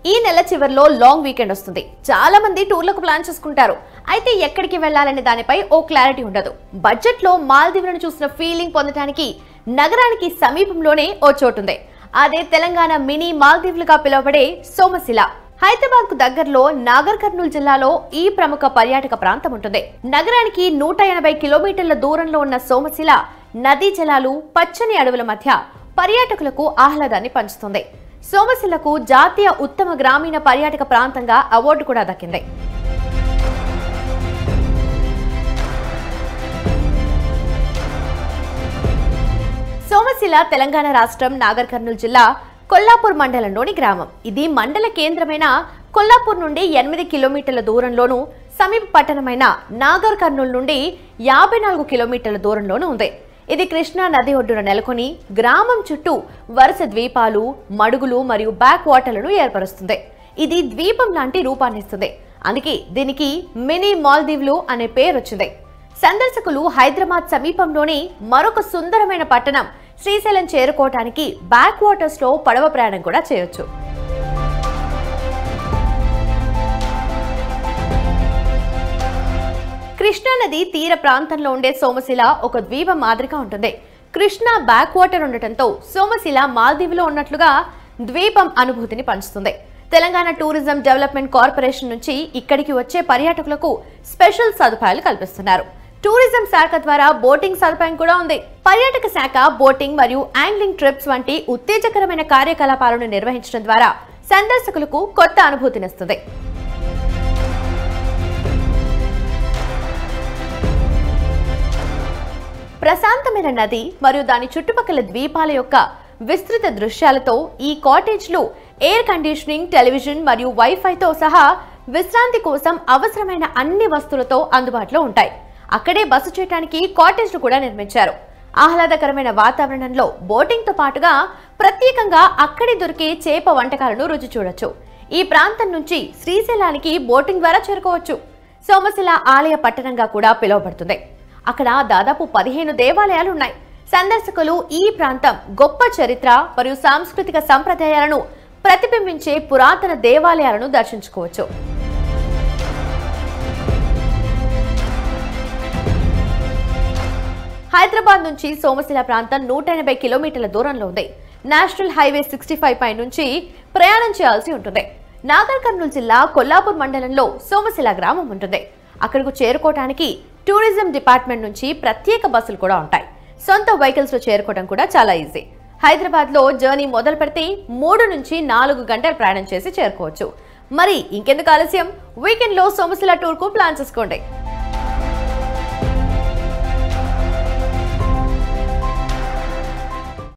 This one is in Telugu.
ఈ నెల చివరిలో లాంగ్ వీకెండ్ వస్తుంది చాలా మంది టూర్లకు ప్లాన్ చేసుకుంటారు అయితే ఎక్కడికి వెళ్ళాలనే దానిపై ఓ క్లారిటీ ఉండదు బడ్జెట్ లో మాల్దీవులను చూసిన ఫీలింగ్ పొందడానికి నగరానికి సమీపంలోనే ఓ చోటుంది అదే తెలంగాణ మినీ మాల్దీవులుగా పిలువబడే సోమశిల హైదరాబాద్ కు దగ్గరలో నాగర్ కర్నూలు జిల్లాలో ఈ ప్రముఖ పర్యాటక ప్రాంతం ఉంటుంది నగరానికి నూట ఎనభై కిలోమీటర్ల దూరంలో ఉన్న సోమశిల నదీ జలాలు పచ్చని అడవుల మధ్య పర్యాటకులకు ఆహ్లాదాన్ని పంచుతుంది సోమశిలకు జాతీయ ఉత్తమ గ్రామీణ పర్యాటక ప్రాంతంగా అవార్డు కూడా దక్కింది సోమశిల తెలంగాణ రాష్ట్రం నాగర్ కర్నూలు జిల్లా కొల్లాపూర్ మండలంలోని గ్రామం ఇది మండల కేంద్రమైన కొల్లాపూర్ నుండి ఎనిమిది కిలోమీటర్ల దూరంలోను సమీప పట్టణమైన నాగర్ కర్నూలు నుండి యాభై నాలుగు కిలోమీటర్ల దూరంలోనూ ఉంది ఇది కృష్ణా నది ఒడ్డున నెలకొని గ్రామం చుట్టూ వరుస ద్వీపాలు మడుగులు మరియు బ్యాక్ వాటర్లను ఏర్పరుస్తుంది ఇది ద్వీపం లాంటి రూపాన్నిస్తుంది అందుకే దీనికి మినీ మాల్దీవ్లు అనే పేరు వచ్చింది సందర్శకులు హైదరాబాద్ సమీపంలోని మరొక సుందరమైన పట్టణం శ్రీశైలం చేరుకోవటానికి బ్యాక్ వాటర్స్ లో పడవ ప్రయాణం కూడా చేయొచ్చు కృష్ణానది తీర ప్రాంతంలో ఉండే సోమశిల ఒక ద్వీపం మాదిరిగా ఉంటుంది కృష్ణా బ్యాక్ వాటర్ ఉండటంతో సోమశిల మాల్దీవులో ఉన్నట్లుగా ద్వీపం అనుభూతిని పంచుతుంది తెలంగాణ టూరిజం డెవలప్మెంట్ కార్పొరేషన్ నుంచి ఇక్కడికి వచ్చే పర్యాటకులకు స్పెషల్ సదుపాయాలు కల్పిస్తున్నారు టూరిజం శాఖ ద్వారా బోటింగ్ సదుపాయం కూడా ఉంది పర్యాటక శాఖ బోటింగ్ మరియు యాంగ్లింగ్ ట్రిప్స్ వంటి ఉత్తేజకరమైన కార్యకలాపాలను నిర్వహించడం ద్వారా సందర్శకులకు కొత్త అనుభూతినిస్తుంది ప్రశాంతమైన నది మరియు దాని చుట్టుపక్కల ద్వీపాల యొక్క విస్తృత దృశ్యాలతో ఈ కాటేజ్లు ఎయిర్ కండిషనింగ్ టెలివిజన్ మరియు వైఫైతో సహా విశ్రాంతి కోసం అవసరమైన అన్ని వస్తువులతో అందుబాటులో ఉంటాయి అక్కడే బస చేయడానికి కాటేజ్లు కూడా నిర్మించారు ఆహ్లాదకరమైన వాతావరణంలో బోటింగ్ తో పాటుగా ప్రత్యేకంగా అక్కడే దొరికే చేప వంటకాలను రుచి చూడొచ్చు ఈ ప్రాంతం నుంచి శ్రీశైలానికి బోటింగ్ ద్వారా చేరుకోవచ్చు సోమశిల ఆలయ పట్టణంగా కూడా పిలువబడుతుంది అక్కడ దాదాపు పదిహేను దేవాలయాలు ఉన్నాయి సందర్శకులు ఈ ప్రాంతం గొప్ప చరిత్ర మరియు సాంస్కృతిక సంప్రదాయాలను ప్రతిబింబించే పురాతన దేవాలయాలను దర్శించుకోవచ్చు హైదరాబాద్ నుంచి సోమశిల ప్రాంతం నూట ఎనభై కిలోమీటర్ల దూరంలో ఉంది నేషనల్ హైవే సిక్స్టీ ఫైవ్ పై నుంచి ప్రయాణం చేయాల్సి ఉంటుంది నాగర్ కర్నూలు జిల్లా కొల్లాపూర్ మండలంలో సోమశిల గ్రామం ఉంటుంది అక్కడకు చేరుకోవడానికి టూరిజం డిపార్ట్మెంట్ నుంచి ప్రత్యేక బస్సులు కూడా ఉంటాయి సొంత వెహికల్స్ లో చేరుకోవడం కూడా చాలా ఈజీ హైదరాబాద్ లో జర్నీ మొదలు పెడితే మూడు నుంచి నాలుగు గంటలు ప్రయాణం చేసి చేరుకోవచ్చు మరి ఇంకెందుకు ఆలస్యం వీకెండ్ లో సోమశిల టూర్ కు ప్లాన్ చేసుకోండి